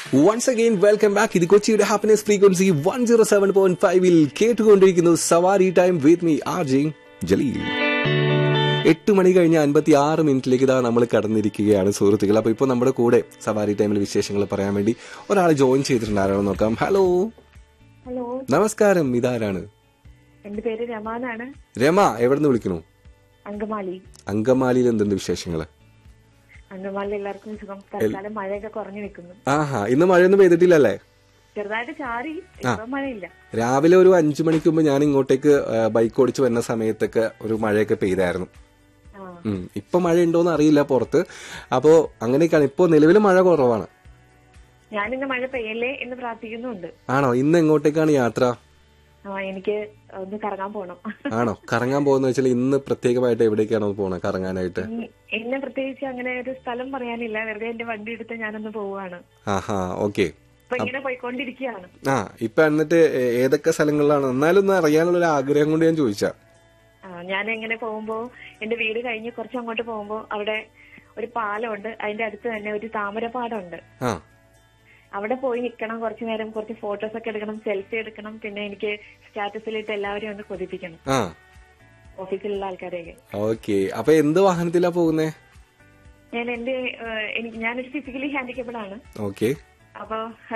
Once again welcome back ഇത് കൊച്ചിയുടെ happiness frequency one zero seven point ഫൈവിൽ കേട്ടുകൊണ്ടിരിക്കുന്നു Savari time with me R J Jaleel എട്ട് മണി കഴിഞ്ഞ് അൻപത്തി ആറ് മിനിറ്റിലേക്ക് ഇതാ നമ്മൾ കടന്നിരിക്കുകയാണ് സുഹൃത്തുക്കൾ അപ്പൊ ഇപ്പൊ നമ്മുടെ കൂടെ സവാരി ടൈമിൽ വിശേഷങ്ങൾ പറയാൻ വേണ്ടി ഒരാൾ ജോയിൻ ചെയ്തിട്ടുണ്ട് ആരാണോ നോക്കാം ഹലോ ഹലോ നമസ്കാരം ഇതാരാണ് എന്റെ പേര് രമാനാണ് രമ എവിടെ നിന്ന് വിളിക്കണു അങ്കമാലി അങ്കമാലിയിൽ എന്തുണ്ട് വിശേഷങ്ങള് അങ്കമാലി എല്ലാവർക്കും സുഖം തൽക്കാലം മഴയൊക്കെ കുറഞ്ഞു നിൽക്കുന്നു ആഹാ ഇന്ന് മഴയൊന്നും പെയ്തിട്ടില്ലല്ലേ ചെറുതായിട്ട് ചാറി ഇപ്പം മഴയില്ല രാവിലെ ഒരു അഞ്ചു മണിക്ക് മുമ്പ് ഞാൻ ഇങ്ങോട്ടേക്ക് ബൈക്ക് ഓടിച്ച് വരുന്ന സമയത്തൊക്കെ ഒരു മഴയൊക്കെ പെയ്തായിരുന്നു ആ ഉം. ഇപ്പൊ മഴ ഉണ്ടോന്ന് അറിയില്ല പുറത്ത് അപ്പോ അങ്ങനെയൊക്കെയാണ് ഇപ്പോ നിലവിൽ മഴ കുറവാണ് ഞാനിന്ന് മഴ പെയ്യല്ലേ എന്ന് പ്രാർത്ഥിക്കുന്നുണ്ട് ആണോ ഇന്ന് എങ്ങോട്ടേക്കാണ് യാത്ര ആ എനിക്ക് ഒന്ന് കറങ്ങാൻ പോണം ആണോ കറങ്ങാൻ പോകുന്ന വെച്ചാൽ ഇന്ന് പ്രത്യേകമായിട്ട് എവിടേക്കാണോ പോണത് കറങ്ങാനായിട്ട് ഇന്ന് എന്നെ പ്രത്യേകിച്ച് അങ്ങനെ ഒരു സ്ഥലം പറയാനില്ല വെറുതെ എന്റെ വണ്ടി എടുത്ത് ഞാനൊന്ന് പോവാണ് ആഹാ ഓക്കെ അപ്പൊ ഇങ്ങനെ പോയിക്കൊണ്ടിരിക്കുകയാണ് ആ ഇപ്പൊ എന്നിട്ട് ഏ- ഏതൊക്കെ സ്ഥലങ്ങളിലാണ് എന്നാലും ഒന്ന് അറിയാനുള്ള ഒരു ആഗ്രഹം കൊണ്ട് ഞാൻ ചോദിച്ചാ ആ, ഞാൻ എങ്ങനെ പോകുമ്പോ എന്റെ വീട് കഴിഞ്ഞ് കുറച്ച് അങ്ങോട്ട് പോകുമ്പോ അവിടെ ഒരു പാലമുണ്ട് അതിന്റെ അടുത്ത് തന്നെ ഒരു താമരപ്പാടമുണ്ട് ആ അവിടെ പോയി നിൽക്കണം കുറച്ചു നേരം കുറച്ച് ഫോട്ടോസ് ഒക്കെ എടുക്കണം സെൽഫി എടുക്കണം പിന്നെ എനിക്ക് സ്റ്റാറ്റസിലിട്ട് എല്ലാവരെയും ഒന്ന് കൊതിപ്പിക്കണം ആ ഓഫീസിലുള്ള ആൾക്കാരെയൊക്കെ ഓക്കെ അപ്പൊ എന്ത് വാഹനത്തിലാ പോകുന്നേ ഞാൻ എന്റെ ഏഹ്, എനിക്ക് ഞാനൊരു ഫിസിക്കലി ഹാൻഡിക്കപ്ഡ് ആണ് ഓക്കെ അപ്പൊ